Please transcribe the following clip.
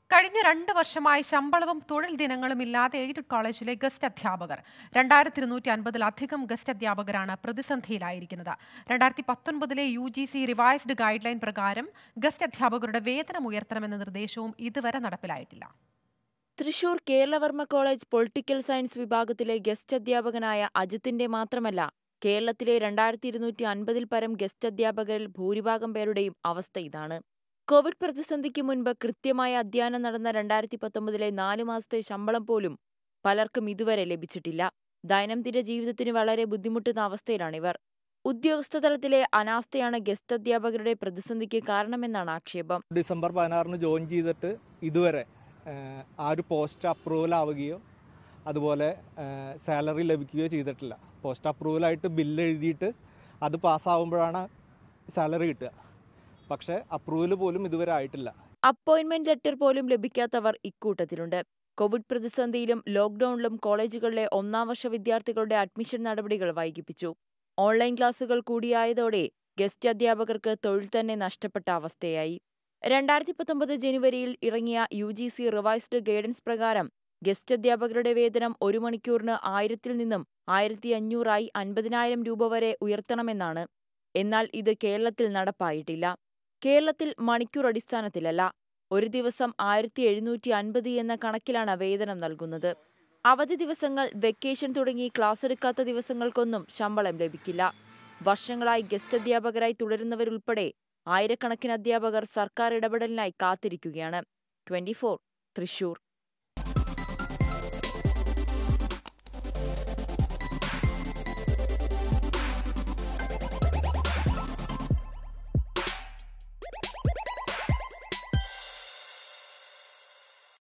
കഴിഞ്ഞ രണ്ട് വർഷമായി ശമ്പളവും തൊഴിൽ ദിനങ്ങളും ഇല്ലാതെ എയ്ഡഡ് കോളേജിലെ ഗസ്റ്റ് അധ്യാപകർ രണ്ടായിരത്തി ഇരുന്നൂറ്റി അൻപതിലധികം ഗസ്റ്റ് അധ്യാപകരാണ് പ്രതിസന്ധിയിലായിരിക്കുന്നത് രണ്ടായിരത്തി പത്തൊൻപതിലെ U G C revised guideline പ്രകാരം ഗസ്റ്റ് അധ്യാപകരുടെ വേതനം ഉയർത്തണമെന്ന നിർദ്ദേശവും ഇതുവരെ നടപ്പിലായിട്ടില്ല Thrissur Keralavarma college political science വിഭാഗത്തിലെ ഗസ്റ്റ് അധ്യാപകനായ അജിത്തിന്റെ മാത്രമല്ല കേരളത്തിലെ രണ്ടായിരത്തി ഇരുന്നൂറ്റി അൻപതിൽ പരം ഗസ്റ്റ് അധ്യാപകരിൽ ഭൂരിഭാഗം പേരുടെയും അവസ്ഥ ഇതാണ് കോവിഡ് പ്രതിസന്ധിക്ക് മുൻപ് കൃത്യമായ അധ്യയനം നടന്ന രണ്ടായിരത്തി പത്തൊമ്പതിലെ നാലു മാസത്തെ ശമ്പളം പോലും പലർക്കും ഇതുവരെ ലഭിച്ചിട്ടില്ല ദൈനംദിന ജീവിതത്തിന് വളരെ ബുദ്ധിമുട്ടുന്ന അവസ്ഥയിലാണിവർ ഉദ്യോഗസ്ഥ തലത്തിലെ അനാസ്ഥയാണ് ഗസ്റ്റ് അധ്യാപകരുടെ പ്രതിസന്ധിക്ക് കാരണമെന്നാണ് ആക്ഷേപം ഡിസംബർ പതിനാറിന് ജോയിൻ ചെയ്തിട്ട് ഇതുവരെ ഏഹ്, ആ ഒരു പോസ്റ്റ് അപ്രൂവൽ ആവുകയോ അതുപോലെ സാലറി ലഭിക്കുകയോ ചെയ്തിട്ടില്ല പോസ്റ്റ് അപ്രൂവലായിട്ട് ബില്ല് എഴുതിയിട്ട് അത് പാസ്സാവുമ്പോഴാണ് സാലറി കിട്ടുക പക്ഷേ അപ്രൂവൽ പോലും ഇതുവരെ ആയിട്ടില്ല അപ്പോയിന്റ്മെന്റ് ലെറ്റർ പോലും ലഭിക്കാത്തവർ ഇക്കൂട്ടത്തിലുണ്ട് കോവിഡ് പ്രതിസന്ധിയിലും ലോക്ഡൌണിലും കോളേജുകളിലെ ഒന്നാം വർഷ വിദ്യാർത്ഥികളുടെ അഡ്മിഷൻ നടപടികൾ വൈകിപ്പിച്ചു ഓൺലൈൻ ക്ലാസുകൾ കൂടിയായതോടെ ഗസ്റ്റ് അധ്യാപകർക്ക് തൊഴിൽ തന്നെ നഷ്ടപ്പെട്ട അവസ്ഥയായി രണ്ടായിരത്തി പത്തൊമ്പത് ജനുവരിയിൽ ഇറങ്ങിയ U G C revised guidance പ്രകാരം ഗസ്റ്റ് അധ്യാപകരുടെ വേതനം ഒരു മണിക്കൂറിന് ആയിരത്തിൽ നിന്നും ആയിരത്തി അഞ്ഞൂറായി അൻപതിനായിരം രൂപ വരെ ഉയർത്തണമെന്നാണ് എന്നാൽ ഇത് കേരളത്തിൽ നടപ്പായിട്ടില്ല കേരളത്തിൽ മണിക്കൂർ അടിസ്ഥാനത്തിലല്ല ഒരു ദിവസം ആയിരത്തി എഴുന്നൂറ്റി അൻപത് എന്ന കണക്കിലാണ് വേതനം നൽകുന്നത് അവധി ദിവസങ്ങൾ വെക്കേഷൻ തുടങ്ങി ക്ലാസ് എടുക്കാത്ത ദിവസങ്ങൾക്കൊന്നും ശമ്പളം ലഭിക്കില്ല വർഷങ്ങളായി ഗസ്റ്റ് അധ്യാപകരായി തുടരുന്നവരുൾപ്പെടെ ആയിരക്കണക്കിന് അധ്യാപകർ സർക്കാർ ഇടപെടലിനായി കാത്തിരിക്കുകയാണ് ട്വന്റി തൃശൂർ